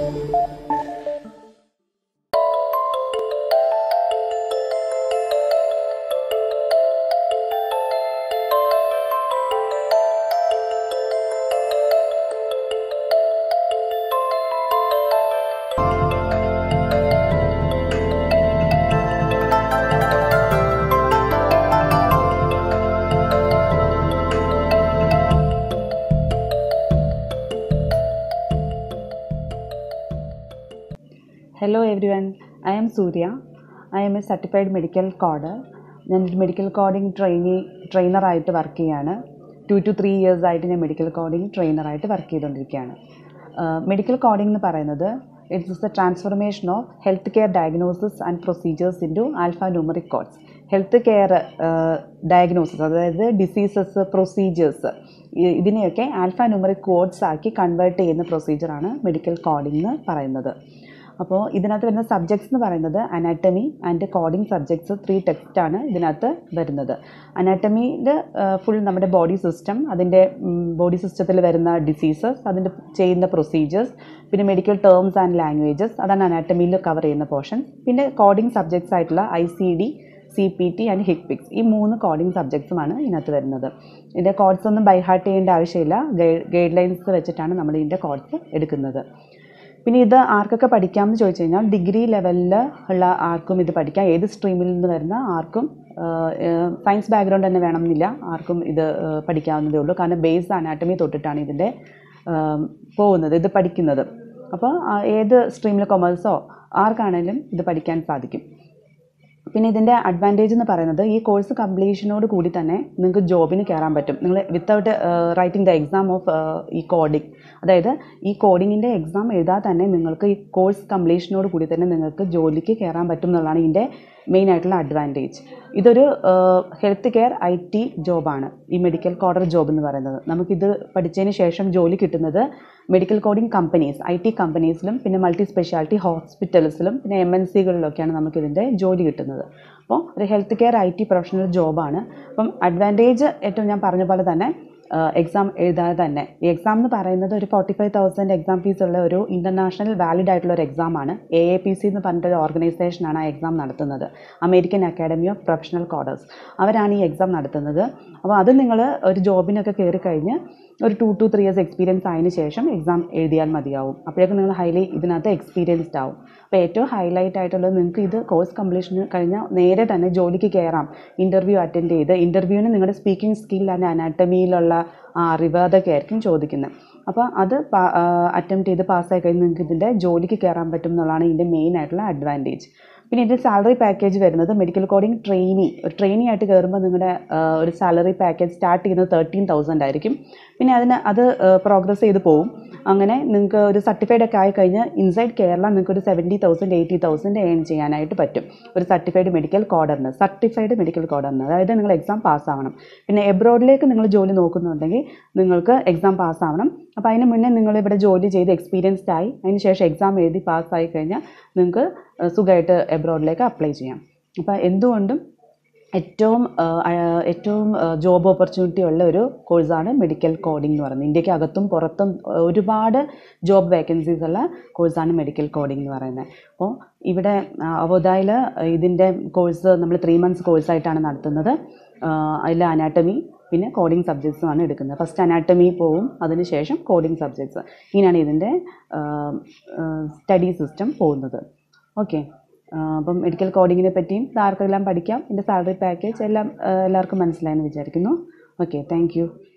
hello every one I M Surya I M A certified medical കോഡർ ഞാൻ medical coding trainee ട്രെയിനറായിട്ട് work ചെയ്യാണ് to two three years ആയിട്ട് ഞാൻ medical coding ട്രെയിനറായിട്ട് work ചെയ്തുകൊണ്ടിരിക്കുകയാണ് medical coding എന്ന് പറയുന്നത് it's is the transformation of health care diagnosis and procedures in to alpha numeric codes health care diagnosis അതായത് diseases procedures ഇതിനെയൊക്കെ alpha numeric codes ആക്കി convert ചെയ്യുന്ന പ്രൊസീജിയറാണ് medical coding എന്ന് പറയുന്നത് അപ്പോൾ ഇതിനകത്ത് വരുന്ന സബ്ജക്ട്സ് എന്ന് പറയുന്നത് anatomy and coding subjects three ടെക്സ്റ്റാണ് ഇതിനകത്ത് വരുന്നത് അനാറ്റമിയിൽ ഫുൾ നമ്മുടെ ബോഡി സിസ്റ്റം അതിൻ്റെ ബോഡി സിസ്റ്റത്തിൽ വരുന്ന ഡിസീസസ് അതിൻ്റെ ചെയ്യുന്ന പ്രൊസീജിയേഴ്സ് പിന്നെ മെഡിക്കൽ ടേംസ് ആൻഡ് ലാംഗ്വേജസ് അതാണ് അനാറ്റമിയിൽ കവർ ചെയ്യുന്ന പോർഷൻ പിന്നെ കോഡിംഗ് സബ്ജക്ട്സ് ആയിട്ടുള്ള I C D C P T and HCPCS ഈ മൂന്ന് കോഡിംഗ് സബ്ജക്ട്സുമാണ് ഇതിനകത്ത് വരുന്നത് ഇതിൻ്റെ കോഡ്സ് ഒന്നും ബൈഹാർട്ട് ചെയ്യേണ്ട ആവശ്യമില്ല ഗൈഡ് ലൈൻസ് വെച്ചിട്ടാണ് നമ്മൾ ഇതിൻ്റെ കോഡ്സ് എടുക്കുന്നത് പിന്നെ ഇത് ആർക്കൊക്കെ പഠിക്കാമെന്ന് ചോദിച്ചു കഴിഞ്ഞാൽ ഡിഗ്രി ലെവലിൽ ഉള്ള ആർക്കും ഇത് പഠിക്കാം ഏത് സ്ട്രീമിൽ നിന്ന് വരുന്ന ആർക്കും സയൻസ് ബാക്ക്ഗ്രൗണ്ട് തന്നെ വേണമെന്നില്ല ആർക്കും ഇത് പഠിക്കാവുന്നതേ ഉള്ളൂ കാരണം ബേസ് അനാട്ടമി തൊട്ടിട്ടാണ് ഇതിൻ്റെ പോകുന്നത് ഇത് പഠിക്കുന്നത് അപ്പോൾ ഏത് സ്ട്രീമിൽ കൊമേഴ്സോ ആർക്കാണേലും ഇത് പഠിക്കാൻ സാധിക്കും പിന്നെ ഇതിൻ്റെ അഡ്വാൻറ്റേജ് എന്ന് പറയുന്നത് ഈ കോഴ്സ് കംപ്ലീഷനോട് കൂടി തന്നെ നിങ്ങൾക്ക് ജോബിന് കയറാൻ പറ്റും നിങ്ങൾ without writing the exam of ഈ കോഡിംഗ് അതായത് ഈ കോഡിങ്ങിൻ്റെ എക്സാം എഴുതാതെ തന്നെ നിങ്ങൾക്ക് ഈ കോഴ്സ് കംപ്ലീഷനോട് കൂടി തന്നെ നിങ്ങൾക്ക് ജോലിക്ക് കയറാൻ പറ്റും എന്നുള്ളതാണ് ഇതിൻ്റെ മെയിൻ ആയിട്ടുള്ള അഡ്വാൻറ്റേജ് ഇതൊരു ഹെൽത്ത് കെയർ ഐ ടി ജോബാണ് ഈ മെഡിക്കൽ കോഡർ ജോബ് എന്ന് പറയുന്നത് നമുക്കിത് പഠിച്ചതിന് ശേഷം ജോലി കിട്ടുന്നത് medical coding companies I T കമ്പനീസിലും പിന്നെ മൾട്ടി സ്പെഷ്യാലിറ്റി ഹോസ്പിറ്റൽസിലും പിന്നെ എം എൻ സികളിലൊക്കെയാണ് നമുക്കിതിൻ്റെ ജോലി കിട്ടുന്നത് അപ്പോൾ ഒരു health care I T professional ജോബാണ് അപ്പം അഡ്വാൻറ്റേജ് ഏറ്റവും ഞാൻ പറഞ്ഞ പോലെ തന്നെ എക്സാം എഴുതാതെ തന്നെ ഈ എക്സാം എന്ന് പറയുന്നത് ഒരു forty five thousand exam fees ഉള്ള ഒരു ഇൻ്റർനാഷണൽ വാലിഡ് ആയിട്ടുള്ള ഒരു എക്സാമാണ് എ എ പി സി എന്ന് പറഞ്ഞിട്ടൊരു ഓർഗനൈസേഷനാണ് ആ എക്സാം നടത്തുന്നത് American academy of professional coders അവരാണ് ഈ എക്സാം നടത്തുന്നത് അപ്പോൾ അത് നിങ്ങൾ ഒരു ജോബിനൊക്കെ കയറി കഴിഞ്ഞ് ഒരു two two three years experience ആയതിനു ശേഷം എക്സാം എഴുതിയാൽ മതിയാവും അപ്പോഴേക്കും നിങ്ങൾ ഹൈലി ഇതിനകത്ത് എക്സ്പീരിയൻസ്ഡ് ആവും അപ്പോൾ ഏറ്റവും ഹൈലൈറ്റ് ആയിട്ടുള്ളത് നിങ്ങൾക്ക് ഇത് കോഴ്സ് കംപ്ലീഷൻ കഴിഞ്ഞാൽ നേരെ തന്നെ ജോലിക്ക് കയറാം ഇൻ്റർവ്യൂ അറ്റൻഡ് ചെയ്ത് ഇൻ്റർവ്യൂവിന് നിങ്ങളുടെ സ്പീക്കിംഗ് സ്കിൽ ആൻഡ് അനാറ്റമിയിലുള്ള ആ അറിവ് അതൊക്കെ ആയിരിക്കും ചോദിക്കുന്നത് അപ്പോൾ അത് അറ്റംപ്റ്റ് ചെയ്ത് പാസ്സായി കഴിഞ്ഞ് നിങ്ങൾക്ക് ഇതിൻ്റെ ജോലിക്ക് കയറാൻ പറ്റും എന്നുള്ളതാണ് ഇതിൻ്റെ മെയിൻ ആയിട്ടുള്ള അഡ്വാൻറ്റേജ് പിന്നെ ഇതിൻ്റെ സാലറി പാക്കേജ് വരുന്നത് മെഡിക്കൽ കോഡിംഗ് ട്രെയിനി ഒരു ട്രെയിനി ആയിട്ട് കയറുമ്പോൾ നിങ്ങളുടെ ഒരു സാലറി പാക്കേജ് സ്റ്റാർട്ട് ചെയ്യുന്നത് തേർട്ടീൻ തൗസൻഡ് ആയിരിക്കും പിന്നെ അതിന് അത് പ്രോഗ്രസ് ചെയ്ത് പോകും അങ്ങനെ നിങ്ങൾക്ക് ഒരു സർട്ടിഫൈഡ് ഒക്കെ ആയി കഴിഞ്ഞാൽ ഇൻസൈഡ് കേരള നിങ്ങൾക്ക് ഒരു seventy thousand eighty thousand earn ചെയ്യാനായിട്ട് പറ്റും ഒരു സർട്ടിഫൈഡ് മെഡിക്കൽ കോഡറിന് സർട്ടിഫൈഡ് മെഡിക്കൽ കോഡറിന് അതായത് നിങ്ങൾ എക്സാം പാസ്സാവണം പിന്നെ എബ്രോഡിലേക്ക് നിങ്ങൾ ജോലി നോക്കുന്നുണ്ടെങ്കിൽ നിങ്ങൾക്ക് എക്സാം പാസ്സാവണം അപ്പോൾ അതിന് മുന്നേ നിങ്ങൾ ഇവിടെ ജോലി ചെയ്ത് എക്സ്പീരിയൻസ്ഡ് ആയി അതിന് ശേഷം എക്സാം എഴുതി പാസ്സായി കഴിഞ്ഞാൽ നിങ്ങൾക്ക് സുഖമായിട്ട് എബ്രോഡിലേക്ക് അപ്ലൈ ചെയ്യാം അപ്പോൾ എന്തുകൊണ്ടും ഏറ്റവും ഏറ്റവും ജോബ് ഓപ്പർച്യൂണിറ്റി ഉള്ള ഒരു കോഴ്സാണ് മെഡിക്കൽ കോഡിംഗ് എന്ന് പറയുന്നത് ഇന്ത്യക്ക് അകത്തും പുറത്തും ഒരുപാട് ജോബ് വേക്കൻസീസ് ഉള്ള കോഴ്സാണ് മെഡിക്കൽ കോഡിംഗ് എന്ന് പറയുന്നത് അപ്പോൾ ഇവിടെ അവോദായിൽ ഇതിൻ്റെ കോഴ്സ് നമ്മൾ ത്രീ മന്ത്സ് കോഴ്സായിട്ടാണ് നടത്തുന്നത് അതിൽ അനാട്ടമി പിന്നെ കോഡിംഗ് സബ്ജക്ട്സുമാണ് എടുക്കുന്നത് ഫസ്റ്റ് അനാട്ടമി പോവും അതിനുശേഷം കോഡിംഗ് സബ്ജക്ട്സ് ഇങ്ങനെയാണ് ഇതിൻ്റെ സ്റ്റഡി സിസ്റ്റം പോകുന്നത് ഓക്കെ അപ്പം മെഡിക്കൽ കോഡിങ്ങിനെ പറ്റിയും ആർക്കെല്ലാം പഠിക്കാം ഇതിൻ്റെ സാലറി പാക്കേജ് എല്ലാം എല്ലാവർക്കും മനസ്സിലായെന്ന് വിചാരിക്കുന്നു ഓക്കെ താങ്ക്